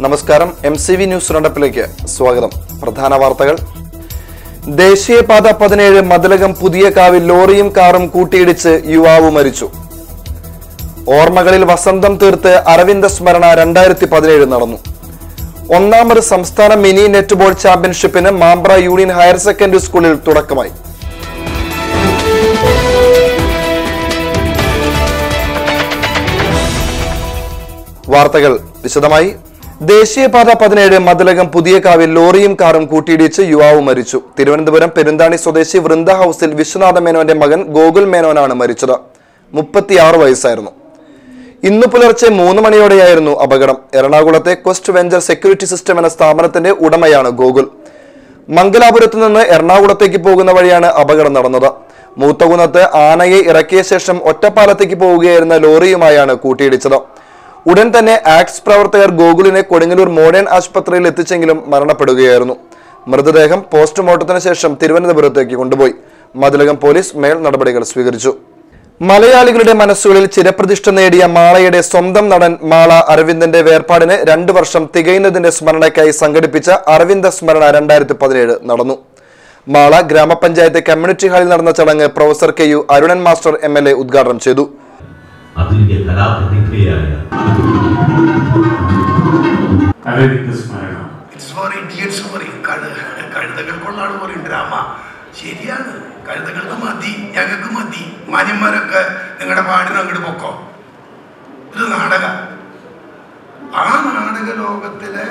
നമസ്കാരം M C V news റണ്ടപ്പിലേക്ക് സ്വാഗതം പ്രധാന വാർത്തകൾ ദേശീയപാത പതിനേഴ് മതിലകം പുതിയ കാവിൽ ലോറിയും കാറും കൂട്ടിയിടിച്ച് യുവാവ് മരിച്ചു ഓർമ്മകളിൽ വസന്തം തീർത്ത് അരവിന്ദ സ്മരണ രണ്ടായിരത്തി പതിനേഴ് നടന്നു ഒന്നാമത് സംസ്ഥാന മിനി നെറ്റ്ബോൾ ചാമ്പ്യൻഷിപ്പിന് മാമ്പ്ര യൂണിയൻ ഹയർ സെക്കൻഡറി സ്കൂളിൽ തുടക്കമായി വാർത്തകൾ വിശദമായി ദേശീയപാത പതിനേഴ് മതിലകം പുതിയ കാവിൽ ലോറിയും കാറും കൂട്ടിയിടിച്ച് യുവാവ് മരിച്ചു തിരുവനന്തപുരം പെരുന്താണി സ്വദേശി വൃന്ദ ഹൌസിൽ വിശ്വനാഥ മേനോന്റെ മകൻ ഗോകുൽ മേനോനാണ് മരിച്ചത് മുപ്പത്തിയാറ് വയസ്സായിരുന്നു ഇന്നു പുലർച്ചെ മൂന്ന് മണിയോടെയായിരുന്നു അപകടം എറണാകുളത്തെ ക്വസ്റ്റ് വെഞ്ചർ സെക്യൂരിറ്റി സിസ്റ്റം എന്ന സ്ഥാപനത്തിന്റെ ഉടമയാണ് ഗോകുൽ മംഗലാപുരത്ത് നിന്ന് എറണാകുളത്തേക്ക് പോകുന്ന വഴിയാണ് അപകടം നടന്നത് മൂത്തകുന്നത്ത് ആനയെ ഇറക്കിയ ശേഷം ഒറ്റപ്പാലത്തേക്ക് പോവുകയായിരുന്ന ലോറിയുമായാണ് കൂട്ടിയിടിച്ചത് ഉടൻ തന്നെ ആക്സ് പ്രവർത്തകർ ഗോകുലിനെ കൊടുങ്ങല്ലൂർ മോഡേൺ ആശുപത്രിയിൽ എത്തിച്ചെങ്കിലും മരണപ്പെടുകയായിരുന്നു മൃതദേഹം പോസ്റ്റ്മോർട്ടത്തിന് ശേഷം തിരുവനന്തപുരത്തേക്ക് കൊണ്ടുപോയി മതിലകം പോലീസ് മേൽ നടപടികൾ സ്വീകരിച്ചു മലയാളികളുടെ മനസ്സുകളിൽ ചിരപ്രതിഷ്ഠ നേടിയ മാളയുടെ സ്വന്തം നടൻ മാള അരവിന്ദന്റെ വേർപാടിന് രണ്ടു വർഷം തികയുന്നതിന്റെ സ്മരണയ്ക്കായി സംഘടിപ്പിച്ച അരവിന്ദ സ്മരണ രണ്ടായിരത്തി പതിനേഴ് നടന്നു മാള ഗ്രാമപഞ്ചായത്ത് കമ്മ്യൂണിറ്റി ഹാളിൽ നടന്ന ചടങ്ങ് professor K U Arunan master M L A ഉദ്ഘാടനം ചെയ്തു അതിന്റെ കലാപ്രതിക്രിയയായ അരവിന്ദ് സ്മരണ ഇറ്റ്സ് ഫോർ ഇഡിയറ്റ്സ് പറയും കഴു കഴുതകൾക്കുള്ളതാണ് പറയും ഡ്രാമ ശരിയാണ് കഴുതകൾക്ക് മതി ഞങ്ങൾക്ക് മതി മാന്യന്മാരൊക്കെ നിങ്ങളുടെ പാടിന് അങ്ങോട്ട് പൊക്കോ ഇത് നാടക ആ നാടക ലോകത്തിലെ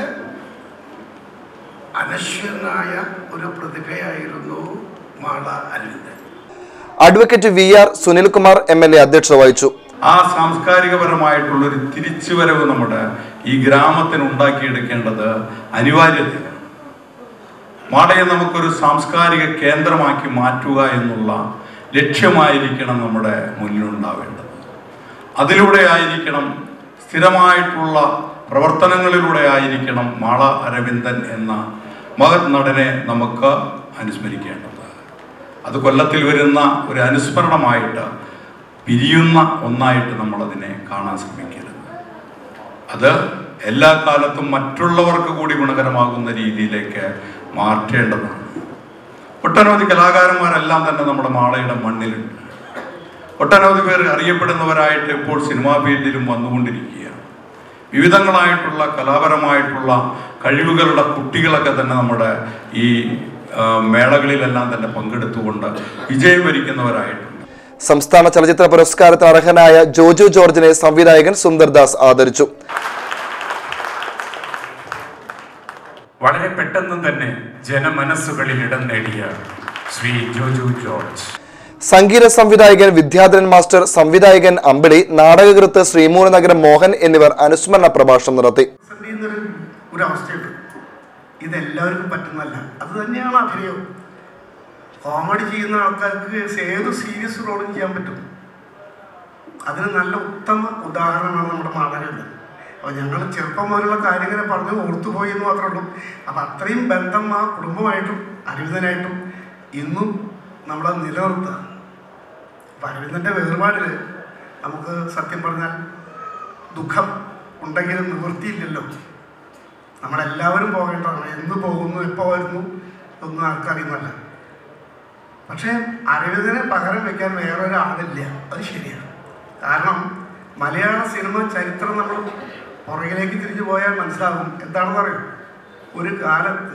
അനശ്വരനായ ഒരു പ്രതിഭയായിരുന്നു Mala Aravindan advocate V R Sunilkumar M L A അധ്യക്ഷത വഹിച്ചു ആ സാംസ്കാരികപരമായിട്ടുള്ളൊരു തിരിച്ചുവരവ് നമ്മുടെ ഈ ഗ്രാമത്തിന് ഉണ്ടാക്കിയെടുക്കേണ്ടത് അനിവാര്യതയാണ് മാളയെ നമുക്കൊരു സാംസ്കാരിക കേന്ദ്രമാക്കി മാറ്റുക എന്നുള്ള ലക്ഷ്യമായിരിക്കണം നമ്മുടെ മുന്നിലുണ്ടാവേണ്ടത് അതിലൂടെ ആയിരിക്കണം സ്ഥിരമായിട്ടുള്ള പ്രവർത്തനങ്ങളിലൂടെ ആയിരിക്കണം മാള അരവിന്ദൻ എന്ന മഹത് നടനെ നമുക്ക് അനുസ്മരിക്കേണ്ടത് അത് കൊല്ലത്തിൽ വരുന്ന ഒരു അനുസ്മരണമായിട്ട് പിരിയുന്ന ഒന്നായിട്ട് നമ്മളതിനെ കാണാൻ ശ്രമിക്കരുത് അത് എല്ലാ കാലത്തും മറ്റുള്ളവർക്ക് കൂടി ഗുണകരമാകുന്ന രീതിയിലേക്ക് മാറ്റേണ്ടതാണ് ഒട്ടനവധി കലാകാരന്മാരെല്ലാം തന്നെ നമ്മുടെ മാളയുടെ മണ്ണിലുണ്ട് ഒട്ടനവധി പേർ അറിയപ്പെടുന്നവരായിട്ട് ഇപ്പോൾ സിനിമാ ഫീൽഡിലും വന്നുകൊണ്ടിരിക്കുകയാണ് വിവിധങ്ങളായിട്ടുള്ള കലാപരമായിട്ടുള്ള കഴിവുകളുടെ കുട്ടികളൊക്കെ തന്നെ നമ്മുടെ ഈ ആ, മേളകളിലെല്ലാം തന്നെ പങ്കെടുത്തുകൊണ്ട് വിജയം വരിക്കുന്നവരായിട്ടുണ്ട് സംസ്ഥാന ചലച്ചിത്ര പുരസ്കാരത്തിന് അർഹനായ ജോജു ജോർജിനെ സംവിധായകൻ സുന്ദർദാസ് ആദരിച്ചു വളരെ പെട്ടെന്ന് തന്നെ ജനമനസ്സുകളിൽ ഇടം നേടിയ ശ്രീ ജോജു ജോർജ് സംഗീത സംവിധായകൻ വിദ്യാധരൻ മാസ്റ്റർ സംവിധായകൻ അമ്പിളി നാടകകൃത്ത് ശ്രീമൂലനഗരം മോഹൻ എന്നിവർ അനുസ്മരണ പ്രഭാഷണം നടത്തി പ്രതിസന്ധി എന്നൊരു ഒരു അവസ്ഥയുണ്ട് ഇതെല്ലാവർക്കും പറ്റുന്നല്ല അത് തന്നെയാണ് അഭിനയം കോമഡി ചെയ്യുന്ന ആൾക്കാർക്ക് ഏത് സീരിയസ് റോളും ചെയ്യാൻ പറ്റും അതിന് നല്ല ഉത്തമ ഉദാഹരണമാണ് നമ്മുടെ മാതാരത് അപ്പോൾ ഞങ്ങൾ ചെറുപ്പം മുതലുള്ള കാര്യങ്ങളെ പറഞ്ഞ് ഓർത്തുപോയി എന്ന് മാത്രമേ ഉള്ളൂ അപ്പം അത്രയും ബന്ധം ആ കുടുംബമായിട്ടും അരവിന്ദനായിട്ടും ഇന്നും നമ്മളെ നിലനിർത്തുക അപ്പം അരവിന്ദൻ്റെ വേർപാടിൽ നമുക്ക് സത്യം പറഞ്ഞാൽ ദുഃഖം ഉണ്ടെങ്കിലും നിവൃത്തിയില്ലല്ലോ നമ്മളെല്ലാവരും പോകേണ്ടതാണ് എന്ന് പോകുന്നു എപ്പോൾ വരുന്നു ഒന്നും ആർക്കറിയുന്നല്ല പക്ഷേ അരവിന്ദനെ പകരം വെക്കാൻ വേറെ ഒരാളില്ല അത് ശരിയാണ് കാരണം മലയാള സിനിമ ചരിത്രം നമ്മൾ പുറകിലേക്ക് തിരിഞ്ഞു പോയാൽ മനസ്സിലാകും എന്താണെന്ന് അറിയും ഒരു കാലത്ത്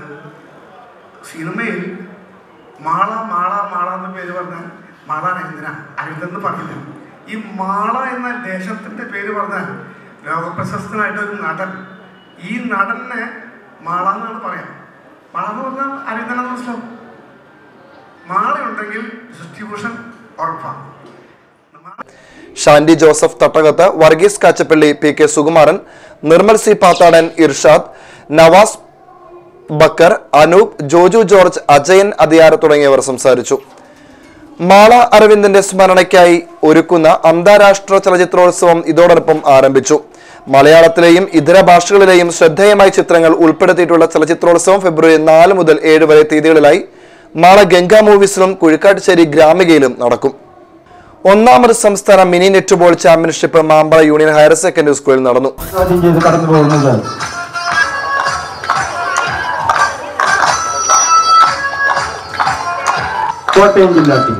സിനിമയിൽ മാള മാള മാള എന്ന പേര് പറഞ്ഞാൽ മാള എന്തിനാ അരവിന്ദൻ എന്ന് പറഞ്ഞില്ല ഈ മാള എന്ന ദേശത്തിൻ്റെ പേര് പറഞ്ഞാൽ ലോകപ്രശസ്തനായിട്ട് ഒരു നടൻ ഈ നടനെ മാള എന്നാണ് പറയാം മാള എന്ന് പറഞ്ഞാൽ അരവിന്ദനാന്ന് മനസ്സിലാവും മാളയുണ്ടെങ്കിൽ ഡിസ്ട്രിബ്യൂഷൻ ഉറപ്പാണ് മാള ഷാൻഡി ജോസഫ് തട്ടകത്ത് Varghese Kachappilly P K Sukumaran Nirmal C Pathadan Irshad Navas Bakker Anoop Joju George Ajayan Athiyara തുടങ്ങിയവർ സംസാരിച്ചു മാള അരവിന്ദന്റെ സ്മരണയ്ക്കായി ഒരുക്കുന്ന അന്താരാഷ്ട്ര ചലച്ചിത്രോത്സവം ഇതോടൊപ്പം ആരംഭിച്ചു മലയാളത്തിലെയും ഇതര ഭാഷകളിലെയും ശ്രദ്ധേയമായ ചിത്രങ്ങൾ ഉൾപ്പെടുത്തിയിട്ടുള്ള ചലച്ചിത്രോത്സവം ഫെബ്രുവരി നാല് മുതൽ ഏഴ് വരെ തീയതികളിലായി മാള ഗംഗാ മൂവീസിലും കുഴിക്കാട്ടുശ്ശേരി ഗ്രാമികയിലും നടക്കും ഒന്നാമത് സംസ്ഥാന mini netball championship Mambra union higher secondary സ്കൂളിൽ നടന്നു ആദ്യം ചെയ്ത് കടന്നു പോകുന്നത് കോട്ടയം ജില്ലാ ടീം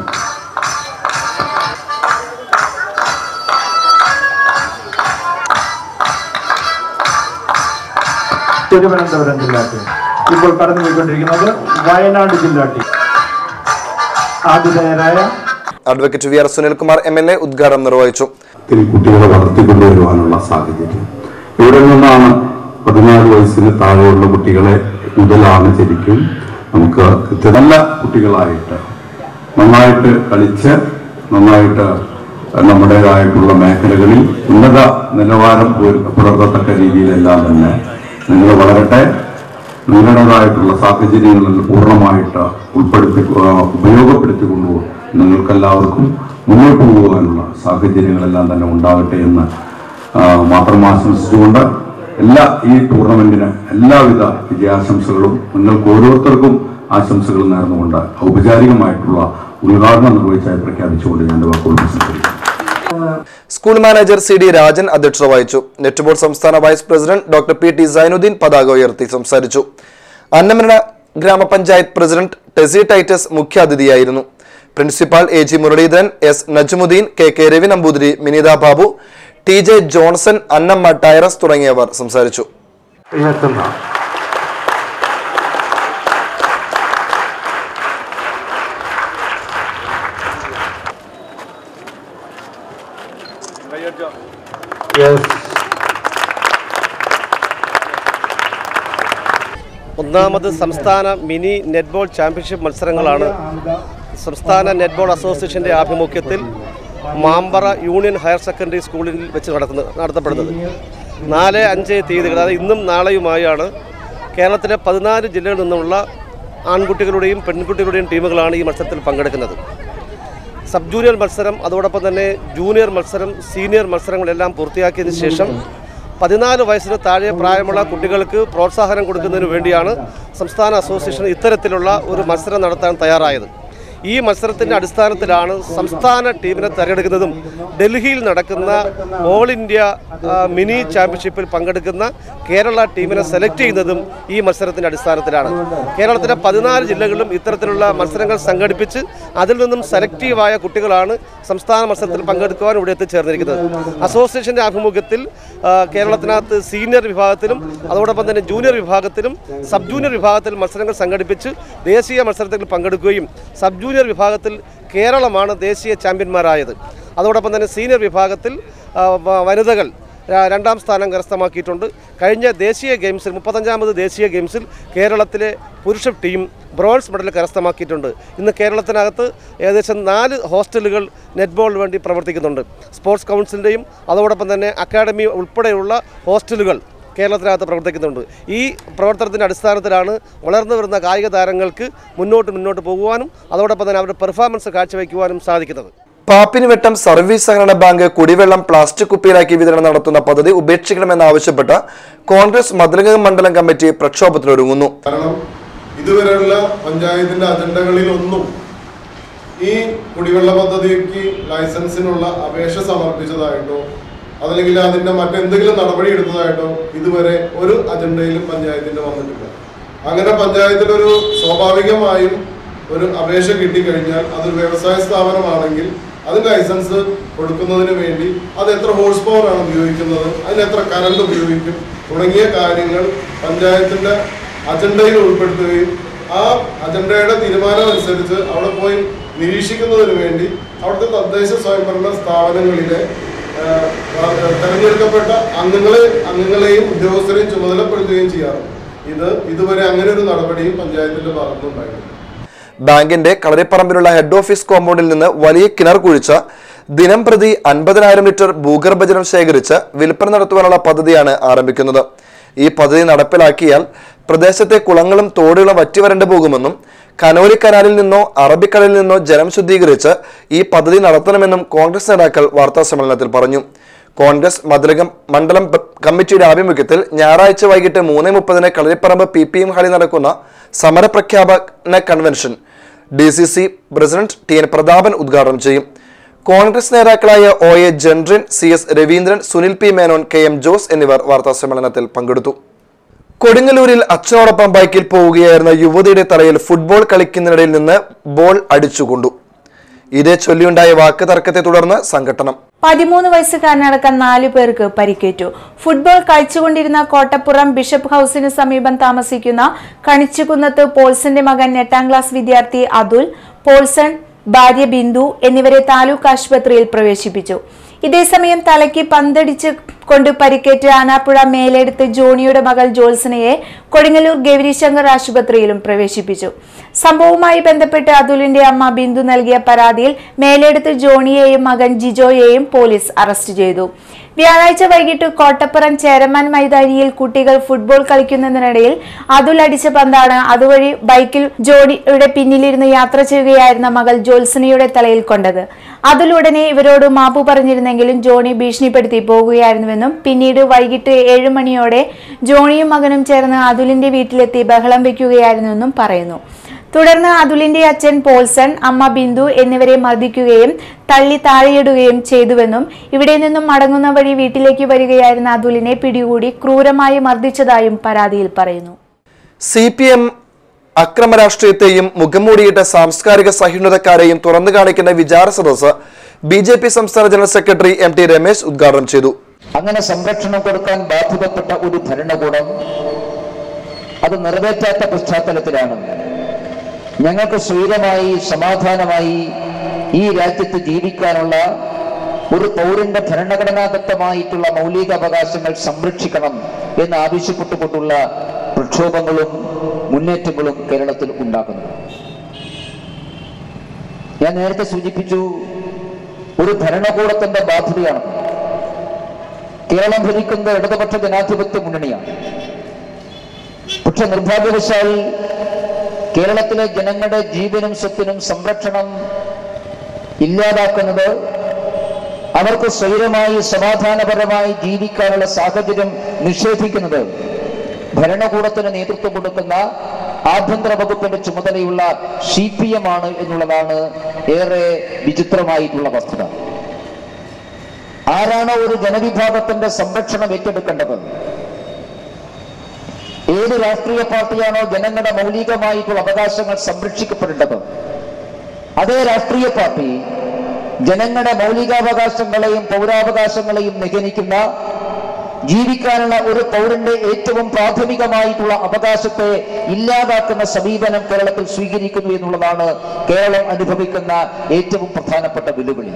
തിരുവനന്തപുരം ജില്ലാ ടീം ഇപ്പോൾ കടന്നു പോയിക്കൊണ്ടിരിക്കുന്നത് വയനാട് ജില്ലാ ടീം ആതിഥേയരായ advocate V R Sunilkumar M L A ഉദ്ഘാടനം നിർവഹിച്ചു ഒത്തിരി കുട്ടികളെ വളർത്തിക്കൊണ്ടുവരുവാനുള്ള സാഹചര്യം ഇവിടെ നിന്നാണ് പതിനാല് വയസ്സിന് താഴെയുള്ള കുട്ടികളെ മുതലാണ് ശരിക്കും നമുക്ക് നല്ല കുട്ടികളായിട്ട് നന്നായിട്ട് കളിച്ച് നന്നായിട്ട് നമ്മുടേതായിട്ടുള്ള മേഖലകളിൽ ഉന്നത നിലവാരം പുല- പുലർത്തത്തക്ക രീതിയിലെല്ലാം തന്നെ നിങ്ങൾ വളരട്ടെ നിങ്ങളുടേതായിട്ടുള്ള സാഹചര്യങ്ങളിൽ പൂർണ്ണമായിട്ട് ഉൾപ്പെടുത്തി ആ, ഉപയോഗപ്പെടുത്തിക്കൊണ്ടു നിങ്ങൾക്കെല്ലാവർക്കും മുന്നോട്ട് പോകുവാനുള്ള സാഹചര്യങ്ങളെല്ലാം തന്നെ ഉണ്ടാകട്ടെ എന്ന് ആ, മാത്രം ആശംസിച്ചുകൊണ്ട് എല്ലാ ഈ ടൂർണമെന്റിന് എല്ലാവിധ വിജയാശംസകളും നിങ്ങൾക്ക് ഓരോരുത്തർക്കും ആശംസകൾ നേർന്നുകൊണ്ട് ഔപചാരികമായിട്ടുള്ള ഉദ്ഘാടനം നിർവഹിച്ചായി പ്രഖ്യാപിച്ചുകൊണ്ട് ഞാൻ എൻ്റെ വാക്കുകൾ പ്രസംഗിക്കുന്നു school manager C D Rajan അധ്യക്ഷത വഹിച്ചു നെറ്റ് ബോർഡ് സംസ്ഥാന vice president doctor P T Sainuddin പതാക ഉയർത്തി സംസാരിച്ചു അന്നമന ഗ്രാമപഞ്ചായത്ത് പ്രസിഡന്റ് ടെസി ടൈറ്റസ് മുഖ്യാതിഥിയായിരുന്നു principal A G Muralidharan S Najmuddin K K Ravi Namboothiri Minitha Babu T J Johnson Annamma Titus തുടങ്ങിയവർ സംസാരിച്ചു ഉയർത്തുന്ന യെസ് ഒന്നാമത് സംസ്ഥാന മിനി നെറ്റ്ബോൾ ചാമ്പ്യൻഷിപ്പ് മത്സരങ്ങളാണ് സംസ്ഥാന നെറ്റ്ബോൾ അസോസിയേഷൻ്റെ ആഭിമുഖ്യത്തിൽ മാമ്പറ യൂണിയൻ ഹയർ സെക്കൻഡറി സ്കൂളിൽ വെച്ച് നടത്തുന്നത് നടത്തപ്പെടുന്നത് നാല് അഞ്ച് തീയതികൾ അതായത് ഇന്നും നാളെയുമായാണ് കേരളത്തിലെ പതിനാല് ജില്ലകളിൽ നിന്നുള്ള ആൺകുട്ടികളുടെയും പെൺകുട്ടികളുടെയും ടീമുകളാണ് ഈ മത്സരത്തിൽ പങ്കെടുക്കുന്നത് സബ് ജൂനിയർ മത്സരം അതോടൊപ്പം തന്നെ ജൂനിയർ മത്സരം സീനിയർ മത്സരങ്ങളെല്ലാം പൂർത്തിയാക്കിയതിനു ശേഷം പതിനാല് വയസ്സിന് താഴെ പ്രായമുള്ള കുട്ടികൾക്ക് പ്രോത്സാഹനം കൊടുക്കുന്നതിന് വേണ്ടിയാണ് സംസ്ഥാന അസോസിയേഷൻ ഇത്തരത്തിലുള്ള ഒരു മത്സരം നടത്താൻ തയ്യാറായത് ഈ മത്സരത്തിൻ്റെ അടിസ്ഥാനത്തിലാണ് സംസ്ഥാന ടീമിനെ തിരഞ്ഞെടുക്കുന്നതും ഡൽഹിയിൽ നടക്കുന്ന ഓൾ ഇന്ത്യ ആ, മിനി ചാമ്പ്യൻഷിപ്പിൽ പങ്കെടുക്കുന്ന കേരള ടീമിനെ സെലക്ട് ചെയ്യുന്നതും ഈ മത്സരത്തിൻ്റെ അടിസ്ഥാനത്തിലാണ് കേരളത്തിലെ പതിനാല് ജില്ലകളിലും ഇത്തരത്തിലുള്ള മത്സരങ്ങൾ സംഘടിപ്പിച്ച് അതിൽ നിന്നും സെലക്റ്റീവായ കുട്ടികളാണ് സംസ്ഥാന മത്സരത്തിൽ പങ്കെടുക്കുവാൻ ഇവിടെ എത്തിച്ചേർന്നിരിക്കുന്നത് അസോസിയേഷൻ്റെ ആഭിമുഖ്യത്തിൽ ആ, കേരളത്തിനകത്ത് സീനിയർ വിഭാഗത്തിലും അതോടൊപ്പം തന്നെ ജൂനിയർ വിഭാഗത്തിലും സബ് ജൂനിയർ വിഭാഗത്തിൽ മത്സരങ്ങൾ സംഘടിപ്പിച്ച് ദേശീയ മത്സരത്തിൽ പങ്കെടുക്കുകയും സബ് ജൂനിയർ വിഭാഗത്തിൽ കേരളമാണ് ദേശീയ ചാമ്പ്യന്മാരായത് അതോടൊപ്പം തന്നെ സീനിയർ വിഭാഗത്തിൽ ആ, വ- വനിതകൾ ര- രണ്ടാം സ്ഥാനം കരസ്ഥമാക്കിയിട്ടുണ്ട് കഴിഞ്ഞ ദേശീയ ഗെയിംസിൽ മുപ്പത്തഞ്ചാമത് ദേശീയ ഗെയിംസിൽ കേരളത്തിലെ പുരുഷ ടീം ബ്രോൺസ് മെഡൽ കരസ്ഥമാക്കിയിട്ടുണ്ട് ഇന്ന് കേരളത്തിനകത്ത് ഏകദേശം നാല് ഹോസ്റ്റലുകൾ നെറ്റ്ബോളിന് വേണ്ടി പ്രവർത്തിക്കുന്നുണ്ട് സ്പോർട്സ് കൗൺസിലിൻ്റെയും അതോടൊപ്പം തന്നെ അക്കാഡമി ഉൾപ്പെടെയുള്ള ഹോസ്റ്റലുകൾ കേരളത്തിനകത്ത് പ്രവർത്തിക്കുന്നുണ്ട് ഈ പ്രവർത്തനത്തിൻ്റെ അടിസ്ഥാനത്തിലാണ് വളർന്നു വരുന്ന കായിക താരങ്ങൾക്ക് മുന്നോട്ട് മുന്നോട്ട് പോകുവാനും അതോടൊപ്പം തന്നെ അവരുടെ പെർഫോമൻസ് കാഴ്ചവെക്കുവാനും സാധിക്കുന്നത് പാപ്പിനിവട്ടം സർവീസ് സഹകരണ ബാങ്ക് കുടിവെള്ളം പ്ലാസ്റ്റിക് കുപ്പിയിലാക്കി വിതരണം നടത്തുന്ന പദ്ധതി ഉപേക്ഷിക്കണമെന്നാവശ്യപ്പെട്ട് കോൺഗ്രസ് മതിലകം മണ്ഡലം കമ്മിറ്റി പ്രക്ഷോഭത്തിനൊരുങ്ങുന്നു കാരണം ഇതുവരെയുള്ള പഞ്ചായത്തിന്റെ അജണ്ടകളിൽ ഒന്നും ഈ കുടിവെള്ള പദ്ധതിക്ക് ലൈസൻസിനുള്ള അപേക്ഷ സമർപ്പിച്ചതായിട്ടോ അതല്ലെങ്കിൽ അതിന്റെ മറ്റെന്തെങ്കിലും നടപടി എടുത്തതായിട്ടോ ഇതുവരെ ഒരു അജണ്ടയിലും പഞ്ചായത്തിന്റെ വന്നിട്ടില്ല അങ്ങനെ പഞ്ചായത്തിലൊരു സ്വാഭാവികമായും ഒരു അപേക്ഷ കിട്ടിക്കഴിഞ്ഞാൽ അതൊരു വ്യവസായ സ്ഥാപനമാണെങ്കിൽ അതിന് ലൈസൻസ് കൊടുക്കുന്നതിന് വേണ്ടി അത് എത്ര ഹോഴ്സ് പവർ ആണ് ഉപയോഗിക്കുന്നത് അതിന് എത്ര കറണ്ട് ഉപയോഗിക്കും തുടങ്ങിയ കാര്യങ്ങൾ പഞ്ചായത്തിന്റെ അജണ്ടയിൽ ഉൾപ്പെടുത്തുകയും ആ അജണ്ടയുടെ തീരുമാനം അനുസരിച്ച് അവിടെ പോയി നിരീക്ഷിക്കുന്നതിന് വേണ്ടി അവിടുത്തെ തദ്ദേശ സ്വയംഭരണ സ്ഥാപനങ്ങളിലെ ആ, ആ, തെരഞ്ഞെടുക്കപ്പെട്ട അംഗങ്ങളെ അംഗങ്ങളെയും ഉദ്യോഗസ്ഥരെയും ചുമതലപ്പെടുത്തുകയും ചെയ്യാറുണ്ട് ഇത് ഇതുവരെ അങ്ങനെ ഒരു നടപടിയും പഞ്ചായത്തിന്റെ ഭാഗത്തുനിന്നുണ്ടായിട്ടില്ല ബാങ്കിന്റെ കളരിപ്പറമ്പിലുള്ള ഹെഡ് ഓഫീസ് കോമ്പൗണ്ടിൽ നിന്ന് വലിയ കിണർ കുഴിച്ച ദിനം പ്രതി അൻപതിനായിരം ലിറ്റർ ഭൂഗർഭജലം ശേഖരിച്ച് വിൽപ്പന നടത്തുവാനുള്ള പദ്ധതിയാണ് ആരംഭിക്കുന്നത് ഈ പദ്ധതി നടപ്പിലാക്കിയാൽ പ്രദേശത്തെ കുളങ്ങളും തോടുകളും വറ്റിവരണ്ടു പോകുമെന്നും കനോലി കനാലിൽ നിന്നോ അറബിക്കടലിൽ നിന്നോ ജലം ശുദ്ധീകരിച്ച് ഈ പദ്ധതി നടത്തണമെന്നും കോൺഗ്രസ് നേതാക്കൾ വാർത്താ സമ്മേളനത്തിൽ പറഞ്ഞു കോൺഗ്രസ് മതിലകം മണ്ഡലം പ- കമ്മിറ്റിയുടെ ആഭിമുഖ്യത്തിൽ ഞായറാഴ്ച വൈകിട്ട് മൂന്ന് മുപ്പതിന് കളരിപ്പറമ്പ് പി പി എം ഹാളിൽ നടക്കുന്ന സമരപ്രഖ്യാപന convention D C C president T N Prathapan ഉദ്ഘാടനം ചെയ്യും കോൺഗ്രസ് നേതാക്കളായ O A Jentin C S Raveendran Sunil P Menon K M Jose എന്നിവർ വാർത്താ സമ്മേളനത്തിൽ പങ്കെടുത്തു കൊടുങ്ങല്ലൂരിൽ അച്ഛനോടൊപ്പം ബൈക്കിൽ പോവുകയായിരുന്ന യുവതിയുടെ തലയിൽ ഫുട്ബോൾ കളിക്കുന്നതിനിടയിൽ നിന്ന് ബോൾ അടിച്ചുകൊണ്ടു ഇതേ ചൊല്ലിയുണ്ടായ വാക്ക് തർക്കത്തെ തുടർന്ന് സംഘട്ടനം പതിമൂന്ന് വയസ്സുകാരനടക്കം നാലു പേർക്ക് പരിക്കേറ്റു ഫുട്ബോൾ കളിച്ചുകൊണ്ടിരുന്ന കോട്ടപ്പുറം ബിഷപ്പ് ഹൌസിന് സമീപം താമസിക്കുന്ന കണിച്ചുകുന്നത്ത് പോൾസന്റെ മകൻ എട്ടാം ക്ലാസ് വിദ്യാർത്ഥി അതുൽ പോൾസൺ ഭാര്യ ബിന്ദു എന്നിവരെ താലൂക്ക് ആശുപത്രിയിൽ പ്രവേശിപ്പിച്ചു ഇതേസമയം തലയ്ക്ക് പന്തടിച്ച് കൊണ്ട് പരിക്കേറ്റ് ആനാപ്പുഴ മേലെടുത്ത് ജോണിയുടെ മകൾ ജോത്സനയെ കൊടുങ്ങല്ലൂർ ഗൗരീശങ്കർ ആശുപത്രിയിലും പ്രവേശിപ്പിച്ചു സംഭവവുമായി ബന്ധപ്പെട്ട് അതുലിന്റെ അമ്മ ബിന്ദു നൽകിയ പരാതിയിൽ മേലെടുത്ത് ജോണിയെയും മകൻ ജിജോയെയും പോലീസ് അറസ്റ്റ് ചെയ്തു വ്യാഴാഴ്ച വൈകിട്ട് കോട്ടപ്പുറം ചേരമാൻ മൈതാനിയിൽ കുട്ടികൾ ഫുട്ബോൾ കളിക്കുന്നതിനിടയിൽ അതുൽ അടിച്ച പന്താണ് അതുവഴി ബൈക്കിൽ ജോണിയുടെ പിന്നിലിരുന്ന് യാത്ര ചെയ്യുകയായിരുന്ന മകൾ ജോത്സനയുടെ തലയിൽ കൊണ്ടത് അതുൽ ഉടനെ ഇവരോട് മാപ്പു പറഞ്ഞിരുന്നെങ്കിലും ജോണി ഭീഷണിപ്പെടുത്തി പോകുകയായിരുന്നുവെന്നും പിന്നീട് വൈകിട്ട് ഏഴ് മണിയോടെ ജോണിയും മകനും ചേർന്ന് അതുലിന്റെ വീട്ടിലെത്തി ബഹളം വയ്ക്കുകയായിരുന്നുവെന്നും പറയുന്നു തുടർന്ന് അതുലിന്റെ അച്ഛൻ പോൾസൺ അമ്മ ബിന്ദു എന്നിവരെ മർദ്ദിക്കുകയും തള്ളി താഴെയിടുകയും ചെയ്തുവെന്നും ഇവിടെ നിന്നും മടങ്ങുന്ന വഴി വീട്ടിലേക്ക് വരികയായിരുന്ന അതുലിനെ പിടികൂടി ക്രൂരമായി മർദ്ദിച്ചതായും പരാതിയിൽ പറയുന്നു സി പി എം അക്രമ രാഷ്ട്രീയത്തെയും മുഖംമൂടിയിട്ട സാംസ്കാരിക സഹിഷ്ണുതക്കാരെയും തുറന്നു കാണിക്കുന്ന വിചാര സദസ് ബി ജെ പി സംസ്ഥാന general secretary M T Ramesh ഉദ്ഘാടനം ചെയ്തു അങ്ങനെ സംരക്ഷണം കൊടുക്കാൻ ബാധ്യതപ്പെട്ട ഒരു ഭരണകൂടം അത് നിറവേറ്റാത്ത പശ്ചാത്തലത്തിലാണ് ഞങ്ങൾക്ക് സ്വൈരമായി സമാധാനമായി ഈ രാജ്യത്ത് ജീവിക്കാനുള്ള ഒരു പൗരന്റെ ഭരണഘടനാദത്തമായിട്ടുള്ള മൗലികാവകാശങ്ങൾ സംരക്ഷിക്കണം എന്ന് ആവശ്യപ്പെട്ടുകൊണ്ടുള്ള പ്രക്ഷോഭങ്ങളും മുന്നേറ്റങ്ങളും കേരളത്തിൽ ഉണ്ടാകുന്നു ഞാൻ നേരത്തെ സൂചിപ്പിച്ചു ഒരു ഭരണകൂടത്തിന്റെ ബാധ്യതയാണ് കേരളം ഭരിക്കുന്നത് ഇടതുപക്ഷ ജനാധിപത്യ മുന്നണിയാണ് പക്ഷെ നിർഭാഗ്യവശാൽ കേരളത്തിലെ ജനങ്ങളുടെ ജീവനും സ്വത്തിനും സംരക്ഷണം ഇല്ലാതാക്കുന്നത് അവർക്ക് സ്വൈരമായി സമാധാനപരമായി ജീവിക്കാനുള്ള സാഹചര്യം നിഷേധിക്കുന്നത് ഭരണകൂടത്തിന് നേതൃത്വം കൊടുക്കുന്ന ആഭ്യന്തര വകുപ്പിന്റെ ചുമതലയുള്ള സി പി എം ആണ് എന്നുള്ളതാണ് ഏറെ വിചിത്രമായിട്ടുള്ള വസ്തുത ആരാണ് ഒരു ജനവിഭാഗത്തിന്റെ സംരക്ഷണം ഏറ്റെടുക്കേണ്ടത് ഏത് രാഷ്ട്രീയ പാർട്ടിയാണോ ജനങ്ങളുടെ മൗലികമായിട്ടുള്ള അവകാശങ്ങൾ സംരക്ഷിക്കപ്പെടേണ്ടത് അതേ രാഷ്ട്രീയ പാർട്ടി ജനങ്ങളുടെ മൗലികാവകാശങ്ങളെയും പൗരാവകാശങ്ങളെയും നിഗനിക്കുന്ന ജീവിക്കാനുള്ള ഒരു പൗരന്റെ ഏറ്റവും പ്രാഥമികമായിട്ടുള്ള അവകാശത്തെ ഇല്ലാതാക്കുന്ന സമീപനം കേരളത്തിൽ സ്വീകരിക്കുന്നു എന്നുള്ളതാണ് കേരളം അനുഭവിക്കുന്ന ഏറ്റവും പ്രധാനപ്പെട്ട വെല്ലുവിളി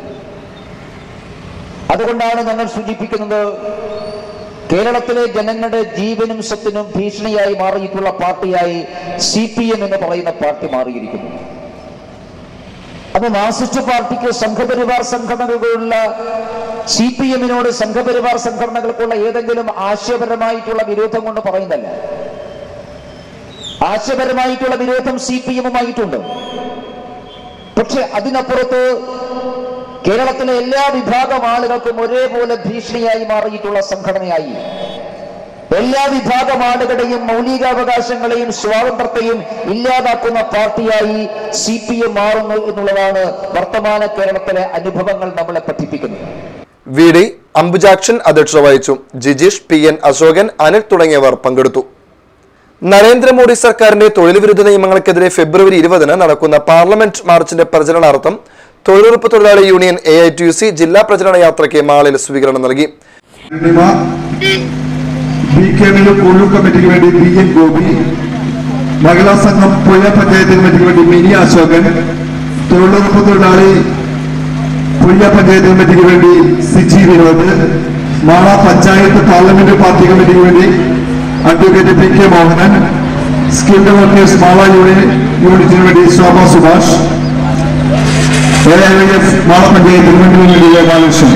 അതുകൊണ്ടാണ് ഞങ്ങൾ സൂചിപ്പിക്കുന്നത് കേരളത്തിലെ ജനങ്ങളുടെ ജീവനും സ്വത്തിനും ഭീഷണിയായി മാറിയിട്ടുള്ള പാർട്ടിയായി സി പി എം എന്ന് പറയുന്ന പാർട്ടി മാറിയിരിക്കുന്നു അത് മാർസിസ്റ്റ് പാർട്ടിക്ക് സംഘപരിവാർ സംഘടനകളുള്ള സി പി എമ്മിനോട് സംഘപരിവാർ സംഘടനകൾക്കുള്ള ഏതെങ്കിലും ആശയപരമായിട്ടുള്ള വിരോധം കൊണ്ട് പറയുന്നല്ല ആശയപരമായിട്ടുള്ള വിരോധം സി പി എമ്മുമായിട്ടുണ്ട് പക്ഷെ അതിനപ്പുറത്ത് കേരളത്തിലെ എല്ലാ വിഭാഗം ആളുകൾക്കും ഒരേപോലെ ഭീഷണിയായി മാറിയിട്ടുള്ള സംഘടനയായി എല്ലാ വിഭാഗം ആളുകളുടെയും മൗലികാവകാശങ്ങളെയും സ്വാതന്ത്ര്യത്തെയും ഇല്ലാതാക്കുന്ന പാർട്ടിയായി സി പി എം മാറുന്നു എന്നുള്ളതാണ് വർത്തമാന കേരളത്തിലെ അനുഭവങ്ങൾ നമ്മളെ പഠിപ്പിക്കുന്നത് വി ഡി അംബുജാക്ഷൻ അധ്യക്ഷത വഹിച്ചു ജിജീഷ് പി എൻ അശോകൻ അനിൽ തുടങ്ങിയവർ പങ്കെടുത്തു നരേന്ദ്രമോദി സർക്കാരിന്റെ തൊഴിൽ വിരുദ്ധ നിയമങ്ങൾക്കെതിരെ ഫെബ്രുവരി ഇരുപതിന് നടക്കുന്ന പാർലമെന്റ് മാർച്ചിന്റെ പ്രചരണാർത്ഥം തൊഴിലുറപ്പ് തൊഴിലാളി union A I T U C ജില്ലാ പ്രചരണ യാത്രയ്ക്ക് മാളിൽ സ്വീകരണം നൽകി ബി കെ എമ്മിലെ കൊല്ലു കമ്മിറ്റിക്ക് വേണ്ടി ബി എൻ ഗോപി മഹിളാ സംഘം പുഴ പഞ്ചായത്ത് കമ്മിറ്റിക്ക് വേണ്ടി മിനി അശോകൻ തൊഴിലുറപ്പ് തൊഴിലാളി പുഴ പഞ്ചായത്ത് കമ്മിറ്റിക്ക് വേണ്ടി സിജി വിനോദ് മാള പഞ്ചായത്ത് പാർലമെന്റ് പാർട്ടി കമ്മിറ്റിക്ക് വേണ്ടി advocate P K Mohanan skilled workers Mala union യൂണിറ്റിന് വേണ്ടി Shobha Subhash A I F Mala panchayat കമ്മിറ്റിക്ക് വേണ്ടി ഗോപാലകൃഷ്ണൻ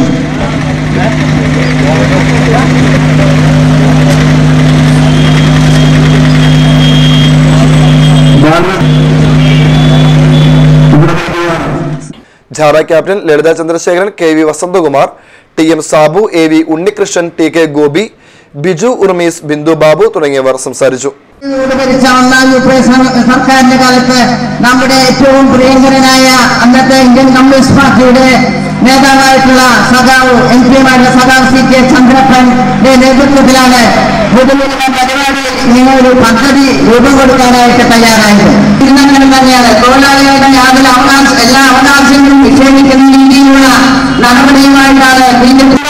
ഝാറ captain Lalitha Chandrasekharan K V Vasanthakumar T M Sabu A V Unnikrishnan T K Gopi Biju ഉർമീസ് ബിന്ദു ബാബു തുടങ്ങിയവർ സംസാരിച്ചു ഇവിടെ ഭരിച്ച ഒന്നാം യു പി എ സർ- സർക്കാരിന്റെ കാലത്ത് നമ്മുടെ ഏറ്റവും പ്രിയങ്കരനായ അന്നത്തെ ഇന്ത്യൻ കമ്മ്യൂണിസ്റ്റ് പാർട്ടിയുടെ നേതാവായിട്ടുള്ള സഖാവ് എം പിമാരുടെ സഖാവ് സി കെ ചന്ദ്രപ്പന്റെ നേതൃത്വത്തിലാണ് പൊതുമുഖ പരിപാടി നിങ്ങളൊരു പദ്ധതി രൂപം കൊടുക്കാനായിട്ട് തയ്യാറായത് ഇന്നങ്ങനെ തന്നെയാണ് തൊഴിലാളികളുടെ യാതൊരു അവകാശ എല്ലാ അവകാശങ്ങളും നിക്ഷേപിക്കുന്ന രീതിയിലുള്ള നടപടിയുമായിട്ടാണ് ബി ജെ പി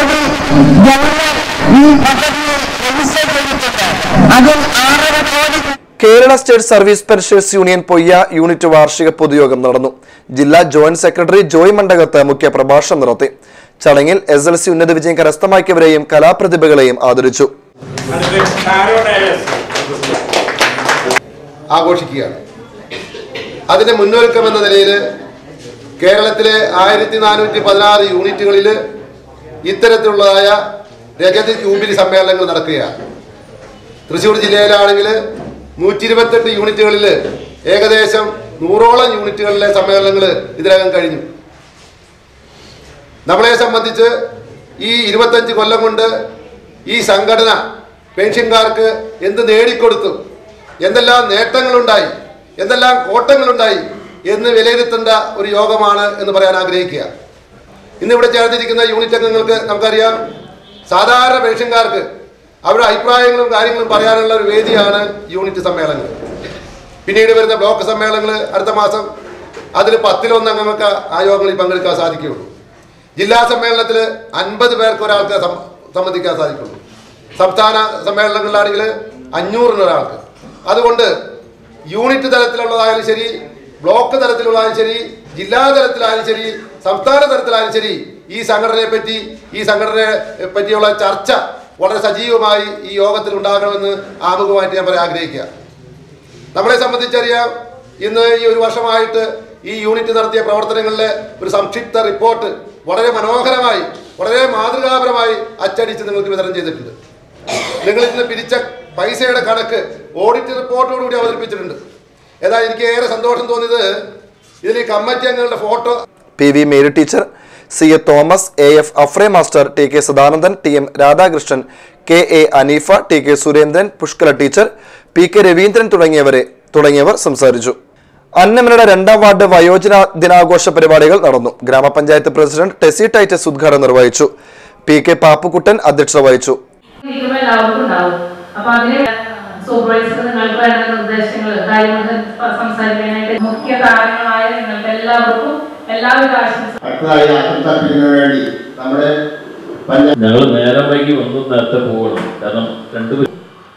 ഈ പദ്ധതി രജിസ്റ്റർ ചെയ്തിട്ടുണ്ട് അതിൽ ആറര കോടി Kerala state service pensioners union Poyya unit വാർഷിക പൊതുയോഗം നടന്നു ജില്ലാ ജോയിന്റ് സെക്രട്ടറി ജോയ് മണ്ഡകത്ത് മുഖ്യ പ്രഭാഷണം നടത്തി ചടങ്ങിൽ എസ് എൽ സി ഉന്നത വിജയം കരസ്ഥമാക്കിയവരെയും കലാപ്രതിഭകളെയും ആദരിച്ചു ആഘോഷിക്കുകയാണ് അതിന്റെ മുന്നൊരുക്കം എന്ന നിലയിൽ കേരളത്തിലെ ആയിരത്തി നാനൂറ്റി പതിനാറ് യൂണിറ്റുകളിൽ ഇത്തരത്തിലുള്ളതായ രജത ജൂബിലി സമ്മേളനങ്ങൾ നടക്കുകയാണ് തൃശ്ശൂർ ജില്ലയിലാണെങ്കിൽ നൂറ്റി ഇരുപത്തെട്ട് യൂണിറ്റുകളിൽ ഏകദേശം നൂറോളം യൂണിറ്റുകളിലെ സമ്മേളനങ്ങൾ ഇതിനകം കഴിഞ്ഞു നമ്മളെ സംബന്ധിച്ച് ഈ ഇരുപത്തഞ്ച് കൊല്ലം കൊണ്ട് ഈ സംഘടന പെൻഷൻകാർക്ക് എന്ത് നേടിക്കൊടുത്തു എന്തെല്ലാം നേട്ടങ്ങളുണ്ടായി എന്തെല്ലാം കോട്ടങ്ങളുണ്ടായി എന്ന് വിലയിരുത്തേണ്ട ഒരു യോഗമാണ് എന്ന് പറയാൻ ആഗ്രഹിക്കുക ഇന്നിവിടെ ചേർന്നിരിക്കുന്ന യൂണിറ്റ് അംഗങ്ങൾക്ക് നമുക്കറിയാം സാധാരണ പെൻഷൻകാർക്ക് അവരുടെ അഭിപ്രായങ്ങളും കാര്യങ്ങളും പറയാനുള്ള ഒരു വേദിയാണ് യൂണിറ്റ് സമ്മേളനങ്ങൾ പിന്നീട് വരുന്ന ബ്ലോക്ക് സമ്മേളനങ്ങൾ അടുത്ത മാസം അതിൽ പത്തിലൊന്ന് അംഗങ്ങൾക്ക് ആ യോഗങ്ങളിൽ പങ്കെടുക്കാൻ സാധിക്കുകയുള്ളൂ ജില്ലാ സമ്മേളനത്തിൽ അൻപത് പേർക്ക് ഒരാൾക്ക് സം- സംബന്ധിക്കാൻ സാധിക്കുള്ളൂ സംസ്ഥാന സമ്മേളനങ്ങളിലാണെങ്കിൽ അഞ്ഞൂറിന് ഒരാൾക്ക് അതുകൊണ്ട് യൂണിറ്റ് തലത്തിലുള്ളതായാലും ശരി ബ്ലോക്ക് തലത്തിലുള്ളതായാലും ശരി ജില്ലാ തലത്തിലായാലും ശരി സംസ്ഥാന തലത്തിലായാലും ശരി ഈ സംഘടനയെ പറ്റി ഈ സംഘടനയെ പറ്റിയുള്ള ചർച്ച വളരെ സജീവമായി ഈ യോഗത്തിൽ ഉണ്ടാകണമെന്ന് ആമുഖമായിട്ട് ഞാൻ പറയാൻ ആഗ്രഹിക്കുക നമ്മളെ സംബന്ധിച്ചറിയാം ഇന്ന് ഈ ഒരു വർഷമായിട്ട് ഈ യൂണിറ്റ് നടത്തിയ പ്രവർത്തനങ്ങളിലെ ഒരു സംക്ഷിപ്ത റിപ്പോർട്ട് വളരെ മനോഹരമായി വളരെ മാതൃകാപരമായി അച്ചടിച്ച് നിങ്ങൾക്ക് വിതരണം ചെയ്തിട്ടുണ്ട് നിങ്ങൾ ഇന്ന് പിരിച്ച പൈസയുടെ കണക്ക് ഓഡിറ്റ് റിപ്പോർട്ടോടുകൂടി അവതരിപ്പിച്ചിട്ടുണ്ട് ഏതാ എനിക്ക് ഏറെ സന്തോഷം തോന്നിയത് ഇതിൽ ഈ കമ്മിറ്റി അംഗങ്ങളുടെ photo P V Mary teacher C A Thomas A F അഫ്രെ master T K Sadanandan T M Radhakrishnan K A Aneefa T K Surendran Pushkala teacher P K Raveendran തുടങ്ങിയവരെ തുടങ്ങിയവർ സംസാരിച്ചു അന്നമനയുടെ രണ്ടാം വാർഡ് വയോജന ദിനാഘോഷ പരിപാടികൾ നടന്നു ഗ്രാമപഞ്ചായത്ത് പ്രസിഡന്റ് ടെസി ടൈറ്റസ് ഉദ്ഘാടനം നിർവഹിച്ചു പി കെ പാപ്പുക്കുട്ടൻ അധ്യക്ഷത വഹിച്ചു ഇരിക്കുമ്പോൾ എല്ലാവർക്കും ഉണ്ടാവും അപ്പൊ അതിന് സൂപ്പർവൈസർ നിങ്ങൾക്ക് വേണ്ട നിർദ്ദേശങ്ങൾ കാര്യങ്ങൾ സംസാരിക്കാനായിട്ട് മുഖ്യ താരങ്ങളായ നിങ്ങൾക്ക് എല്ലാവർക്കും എല്ലാവിധ ആശംസ അടുത്തതായി ആശംസാർപ്പിക്കുന്നതിന് വേണ്ടി നമ്മുടെ ഞങ്ങൾ നേരം വൈകി ഒന്നും നേരത്തെ പോകണം കാരണം രണ്ടുപേരും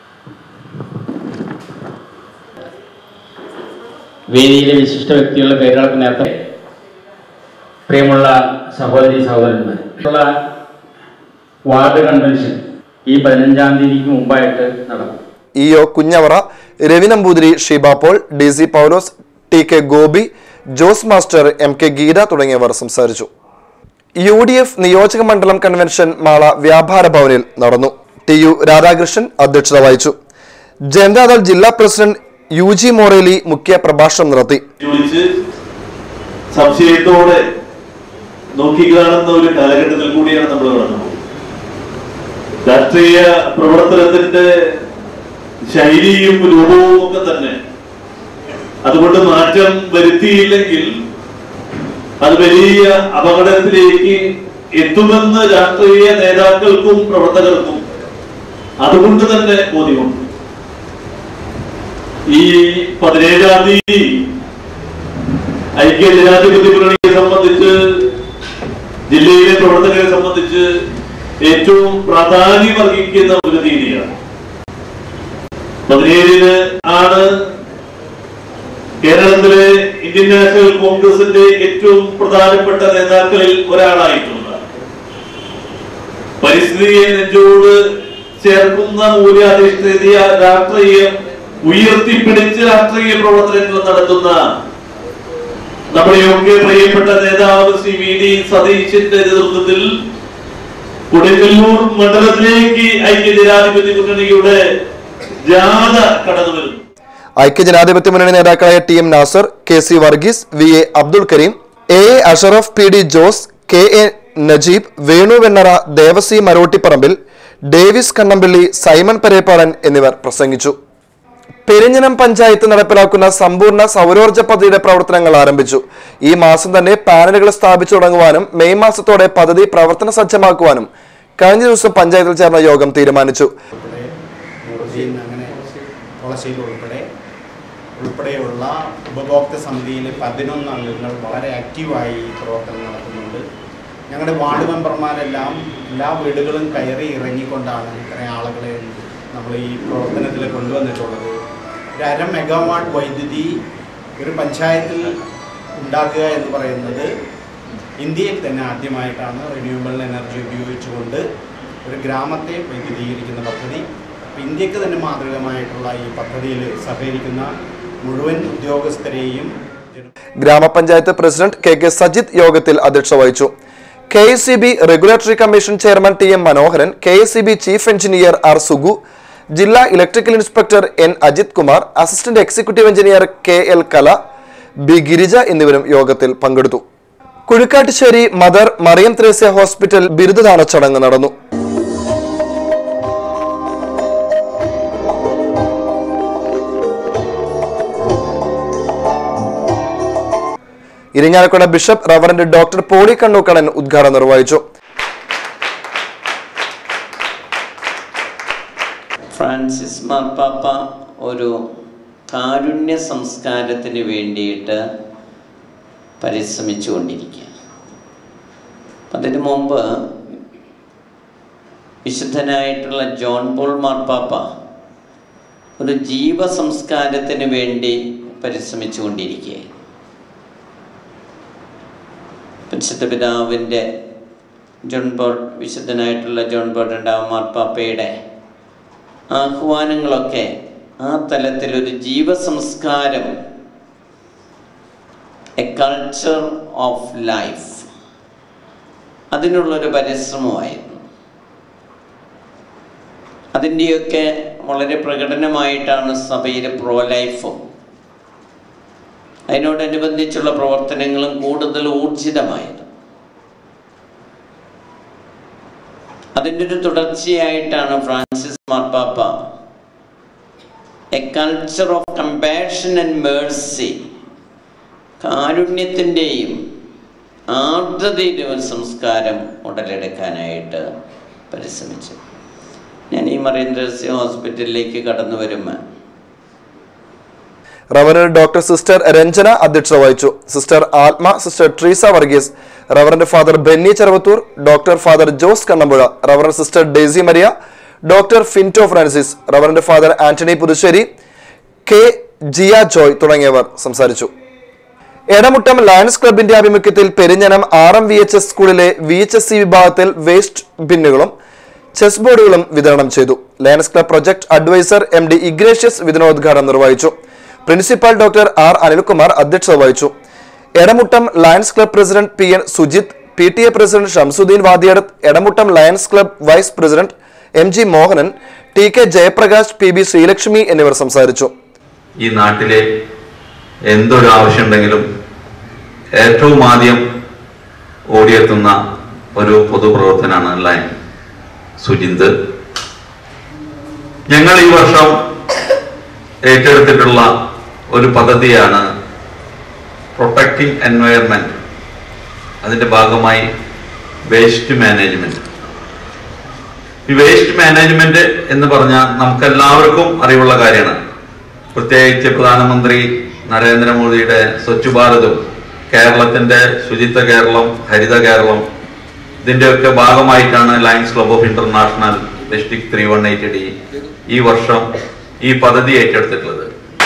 വേദിയിലെ വിശിഷ്ട വ്യക്തികളുടെ പേരുകളൊക്കെ നേരത്തെ പ്രിയമുള്ള സഹോദരി സഹോദരന്മാർ ഉള്ള വാർഡ് കൺവെൻഷൻ ഈ പതിനഞ്ചാം തീയതിക്ക് മുമ്പായിട്ട് നടക്കും E O Kunjavara Ravi Namboothiri Sheeba Paul D C Paulose T K Gopi Jose master M K Geetha തുടങ്ങിയവർ സംസാരിച്ചു യു ഡി എഫ് നിയോജക മണ്ഡലം കൺവെൻഷൻ മാള വ്യാപാര ഭവനിൽ നടന്നു ടി യു രാധാകൃഷ്ണൻ അധ്യക്ഷത വഹിച്ചു ജനതാദൾ ജില്ലാ പ്രസിഡന്റ് യു ജി മൊറേലി മുഖ്യ പ്രഭാഷണം നടത്തി ചോദിച്ച് സംശയത്തോടെ നോക്കിക്കാണുന്ന ഒരു കാലഘട്ടത്തിൽ കൂടിയാണ് നമ്മൾ കടന്നു പോകുന്നത് രാഷ്ട്രീയ പ്രവർത്തനത്തിന്റെ ശൈലിയും രൂപവും ഒക്കെ തന്നെ അതുകൊണ്ട് മാറ്റം വരുത്തിയില്ലെങ്കിൽ അത് വലിയ അപകടത്തിലേക്ക് എത്തുമെന്ന് രാഷ്ട്രീയ നേതാക്കൾക്കും പ്രവർത്തകർക്കും അതുകൊണ്ട് തന്നെ ബോധ്യമുണ്ട് ഈ പതിനേഴാം തീയതി ഐക്യ ജനാധിപത്യ മുന്നണിയെ സംബന്ധിച്ച് ജില്ലയിലെ പ്രവർത്തകരെ സംബന്ധിച്ച് ഏറ്റവും പ്രാധാന്യം അർഹിക്കുന്ന ഒരു തീയതിയാണ് പതിനേഴിന് ആണ് കേരളത്തിലെ ഇന്ത്യൻ നാഷണൽ കോൺഗ്രസിന്റെ ഏറ്റവും പ്രധാനപ്പെട്ട നേതാക്കളിൽ ഒരാളായിട്ടുള്ള പരിസ്ഥിതിയെ നെഞ്ചോട് ചേർക്കുന്ന മൂല്യാധിഷ്ഠിത രാഷ്ട്രീയം ഉയർത്തിപ്പിടിച്ച് രാഷ്ട്രീയ പ്രവർത്തനങ്ങൾ നടത്തുന്ന നമ്മുടെയൊക്കെ പ്രിയപ്പെട്ട നേതാവ് ശ്രീ വി ഡി സതീശന്റെ നേതൃത്വത്തിൽ കൊടുങ്ങല്ലൂർ മണ്ഡലത്തിലേക്ക് ഐക്യ ജനാധിപത്യ മുന്നണിയുടെ ജാഥ കടന്നു വരുന്നു ഐക്യജനാധിപത്യ മുന്നണി നേതാക്കളായ T M Nasar K C Varghese V A Abdul Kareem A A Ashraf P D Jose K A Najeeb Venu Vennara Devassy Marottiparambil Davis Kannampilly Simon Parappadan എന്നിവർ പ്രസംഗിച്ചു പെരിഞ്ഞനം പഞ്ചായത്ത് നടപ്പിലാക്കുന്ന സമ്പൂർണ്ണ സൗരോർജ്ജ പദ്ധതിയുടെ പ്രവർത്തനങ്ങൾ ആരംഭിച്ചു ഈ മാസം തന്നെ പാനലുകൾ സ്ഥാപിച്ചു തുടങ്ങുവാനും മെയ് മാസത്തോടെ പദ്ധതി പ്രവർത്തന സജ്ജമാക്കുവാനും കഴിഞ്ഞ ദിവസം പഞ്ചായത്തിൽ ചേർന്ന യോഗം തീരുമാനിച്ചു നൂറുദ്ദീൻ അങ്ങനെ തുളശ്ശേരി ഉൾപ്പെടെ ഉൾപ്പെടെയുള്ള ഉപഭോക്തൃ സമിതിയിൽ പതിനൊന്ന് അംഗങ്ങൾ വളരെ ആക്റ്റീവായി ഈ പ്രവർത്തനം നടത്തുന്നുണ്ട് ഞങ്ങളുടെ വാർഡ് മെമ്പർമാരെല്ലാം എല്ലാ വീടുകളും കയറി ഇറങ്ങിക്കൊണ്ടാണ് ഇത്രയും ആളുകളെ നമ്മൾ ഈ പ്രവർത്തനത്തിൽ കൊണ്ടുവന്നിട്ടുള്ളത് ഒരു അര മെഗാവാട്ട് വൈദ്യുതി ഒരു പഞ്ചായത്തിൽ ഉണ്ടാക്കുക എന്ന് പറയുന്നത് ഇന്ത്യയിൽ തന്നെ ആദ്യമായിട്ടാണ് റിന്യൂവബിൾ എനർജി ഉപയോഗിച്ചുകൊണ്ട് ഒരു ഗ്രാമത്തെ വൈദ്യുതീകരിക്കുന്ന പദ്ധതി അപ്പോൾ ഇന്ത്യക്ക് തന്നെ മാതൃകമായിട്ടുള്ള ഈ പദ്ധതിയിൽ സഹകരിക്കുന്ന മുഴുവൻ ഉദ്യോഗസ്ഥരെയും ഗ്രാമപഞ്ചായത്ത് പ്രസിഡന്റ് കെ കെ സജിത് യോഗത്തിൽ അധ്യക്ഷത വഹിച്ചു K S E B regulatory commission chairman T M Manoharan K S E B chief engineer R Sugu ജില്ലാ electrical inspector N Ajith Kumar assistant executive engineer K L Kala B Girija എന്നിവരും യോഗത്തിൽ പങ്കെടുത്തു കുഴിക്കാട്ടുശ്ശേരി മദർ മറിയം ത്രേസ്യ ഹോസ്പിറ്റൽ ബിരുദദാന ചടങ്ങ് നടന്നു Irinjalakuda bishop reverend doctor Pauly Kannookadan ഉദ്ഘാടനം നിർവഹിച്ചു ഫ്രാൻസിസ് മാർപ്പാപ്പ ഒരു കാരുണ്യ സംസ്കാരത്തിന് വേണ്ടിയിട്ട് പരിശ്രമിച്ചുകൊണ്ടിരിക്കുക അതിനു മുമ്പ് വിശുദ്ധനായിട്ടുള്ള ജോൺ പോൾ മാർപ്പാപ്പ ഒരു ജീവസംസ്കാരത്തിന് വേണ്ടി പരിശ്രമിച്ചുകൊണ്ടിരിക്കുകയായിരുന്നു പരിശുദ്ധ പിതാവിൻ്റെ ജോൺ ബോൾ വിശുദ്ധനായിട്ടുള്ള ജോൺ ബോൾ രണ്ടാം മാർപ്പാപ്പയുടെ ആഹ്വാനങ്ങളൊക്കെ ആ തലത്തിലൊരു ജീവസംസ്കാരം എ കൾച്ചർ ഓഫ് ലൈഫ് അതിനുള്ളൊരു പരിശ്രമമായിരുന്നു അതിൻ്റെയൊക്കെ വളരെ പ്രകടനമായിട്ടാണ് സഭയിലെ പ്രോ ലൈഫും അതിനോടനുബന്ധിച്ചുള്ള പ്രവർത്തനങ്ങളും കൂടുതൽ ഊർജിതമായത് അതിൻ്റെ ഒരു തുടർച്ചയായിട്ടാണ് ഫ്രാൻസിസ് മാർപ്പാപ്പ a culture of compassion and mercy കാരുണ്യത്തിൻ്റെയും ആർദ്രതയുടെ ഒരു സംസ്കാരം ഉടലെടുക്കാനായിട്ട് പരിശ്രമിച്ചു ഞാൻ ഈ മറീന്ദ്രസ്യ ഹോസ്പിറ്റലിലേക്ക് കടന്നു വരുമ്പോൾ റവറന്റ് ഡോക്ടർ സിസ്റ്റർ രഞ്ജന അധ്യക്ഷത വഹിച്ചു sister Athma sister Treesa Varghese reverend father Benny Cheruvathur doctor father Jose Kannampuzha reverend sister Daisy Maria doctor Finto Francis reverend father Antony Puthussery K Jiya Joy തുടങ്ങിയവർ സംസാരിച്ചു എടമുട്ടം ലയൺസ് ക്ലബിന്റെ ആഭിമുഖ്യത്തിൽ Perinjanam R M V H S സ്കൂളിലെ വി എച്ച് എസ് സി വിഭാഗത്തിൽ വേസ്റ്റ് ബിന്നുകളും chess ബോർഡുകളും വിതരണം ചെയ്തു lions club project advisor M D Ignatius വിതരണോദ്ഘാടനം നിർവഹിച്ചു പ്രിൻസിപ്പൽ ഡോക്ടർ ആർ അനിൽകുമാർ അധ്യക്ഷത വഹിച്ചു Edamuttam lions club president P N Sujith P T A president Shamsuddin Vadiyadath Edamuttam lions club vice president M G Mohanan T K Jayaprakash P B Sreelakshmi എന്നിവർ സംസാരിച്ചു ഈ നാട്ടിലെ എന്തൊരു ആവശ്യമുണ്ടെങ്കിലും ഏറ്റവും ആദ്യം ഓടിയെത്തുന്ന ഒരു പൊതുപ്രവർത്തനാണ് ലൈൻ സുജിന്ത് ഞങ്ങൾ ഈ വർഷം ഏറ്റെടുത്തിട്ടുള്ള ഒരു പദ്ധതിയാണ് പ്രൊട്ടക്റ്റിംഗ് എൻവയറമെന്റ് അതിന്റെ ഭാഗമായി വേസ്റ്റ് മാനേജ്മെന്റ് ഈ വേസ്റ്റ് മാനേജ്മെന്റ് എന്ന് പറഞ്ഞാൽ നമുക്ക് എല്ലാവർക്കും അറിവുള്ള കാര്യമാണ് പ്രത്യേകിച്ച് പ്രധാനമന്ത്രി നരേന്ദ്രമോദിയുടെ സ്വച്ഛ് ഭാരതും കേരളത്തിന്റെ ശുചിത്വ കേരളം ഹരിത കേരളം ഇതിന്റെയൊക്കെ ഭാഗമായിട്ടാണ് Lions Club of international district three one eight D ഈ വർഷം ഈ പദ്ധതി ഏറ്റെടുത്തിട്ടുള്ളത്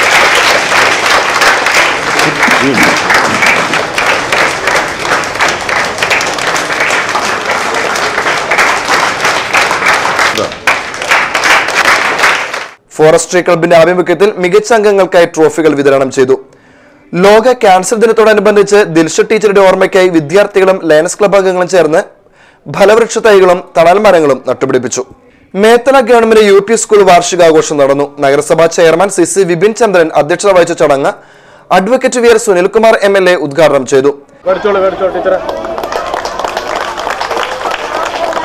ഫോറസ്ട്രി ക്ലബിന്റെ ആഭിമുഖ്യത്തിൽ മികച്ച അംഗങ്ങൾക്കായി ട്രോഫികൾ വിതരണം ചെയ്തു ലോക ക്യാൻസർ ദിനത്തോടനുബന്ധിച്ച് ദിൽഷ ടീച്ചറുടെ ഓർമ്മയ്ക്കായി വിദ്യാർത്ഥികളും ലയൺസ് ക്ലബ് അംഗങ്ങളും ചേർന്ന് ഫലവൃക്ഷ തൈകളും തണൽ മരങ്ങളും നട്ടുപിടിപ്പിച്ചു Methala government U P school വാർഷികാഘോഷം നടന്നു നഗരസഭാ chairman C C Vipin Chandran അധ്യക്ഷത വഹിച്ച ചടങ്ങ് advocate V R Sunilkumar M L A ഉദ്ഘാടനം ചെയ്തു മേടിച്ചോളൂ മേടിച്ചോളൂ ടീച്ചറെ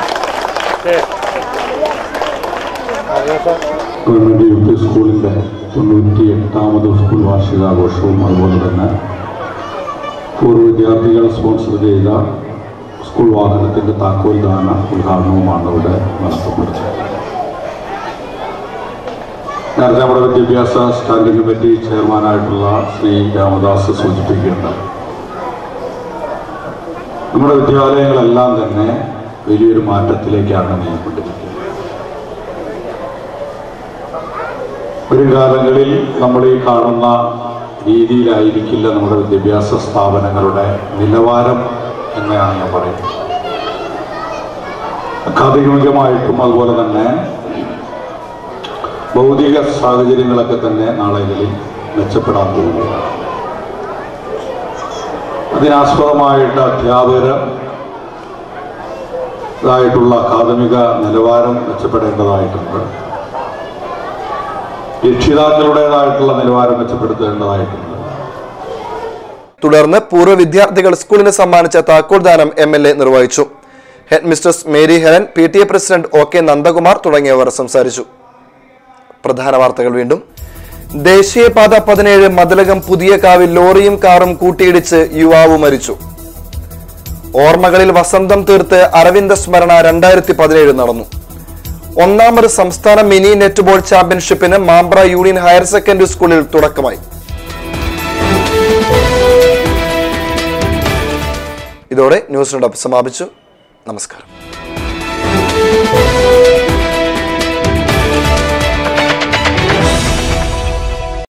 ഗവൺമെന്റ് യു പി സ്കൂളിന്റെ തൊണ്ണൂറ്റി എട്ടാമത് സ്കൂൾ വാർഷികാഘോഷവും അതുപോലെ തന്നെ പൂർവ്വ വിദ്യാർത്ഥികൾ സ്പോൺസർ ചെയ്ത സ്കൂൾ വാഹനത്തിൻ്റെ താക്കോൽ ദാന ഉദ്ഘാടനവുമാണ് ഇവിടെ നടത്തപ്പെടുന്നത് നേരത്തെ നമ്മുടെ വിദ്യാഭ്യാസ സ്റ്റാൻഡിംഗ് കമ്മിറ്റി ചെയർമാനായിട്ടുള്ള ശ്രീ രാമദാസ് സൂചിപ്പിക്കുകയുണ്ടായി നമ്മുടെ വിദ്യാലയങ്ങളെല്ലാം തന്നെ വലിയൊരു മാറ്റത്തിലേക്കാണ് നീങ്ങിക്കൊണ്ടിരിക്കുന്നത് വരും കാലങ്ങളിൽ നമ്മൾ ഈ കാണുന്ന രീതിയിലായിരിക്കില്ല നമ്മുടെ വിദ്യാഭ്യാസ സ്ഥാപനങ്ങളുടെ നിലവാരം എന്നാണ് ഞാൻ പറയുന്നത് അക്കാദമികമായിട്ടും അതുപോലെ തന്നെ ഭൗതിക സാഹചര്യങ്ങളൊക്കെ തന്നെ നാളുകളിൽ മെച്ചപ്പെടാൻ പോവുകയാണ് അതിനാസ്പദമായിട്ട് അധ്യാപകർ ഇതായിട്ടുള്ള അക്കാദമിക നിലവാരം മെച്ചപ്പെടേണ്ടതായിട്ടുണ്ട് രക്ഷിതാക്കളുടേതായിട്ടുള്ള നിലവാരം മെച്ചപ്പെടുത്തേണ്ടതായിട്ടുണ്ട് തുടർന്ന് പൂർവ്വ വിദ്യാർത്ഥികൾ സ്കൂളിന് സമ്മാനിച്ച താക്കോൽദാനം എം എൽ എ നിർവഹിച്ചു head mistress Mary Helen P T A president O K Nandakumar തുടങ്ങിയവർ സംസാരിച്ചു പ്രധാന വാർത്തകൾ വീണ്ടും ദേശീയപാത പതിനേഴ് മതിലകം പുതിയ കാവിൽ ലോറിയും കാറും കൂട്ടിയിടിച്ച് യുവാവ് മരിച്ചു ഓർമ്മകളിൽ വസന്തം തീർത്ത് അരവിന്ദ സ്മരണ രണ്ടായിരത്തി പതിനേഴ് നടന്നു ഒന്നാമത് സംസ്ഥാന മിനി നെറ്റ്ബോൾ ചാമ്പ്യൻഷിപ്പിന് മാമ്പ്ര യൂണിയൻ ഹയർ സെക്കൻഡറി സ്കൂളിൽ തുടക്കമായി ഇതോടെ ന്യൂസ് റൗണ്ടപ്പ് സമാപിച്ചു നമസ്കാരം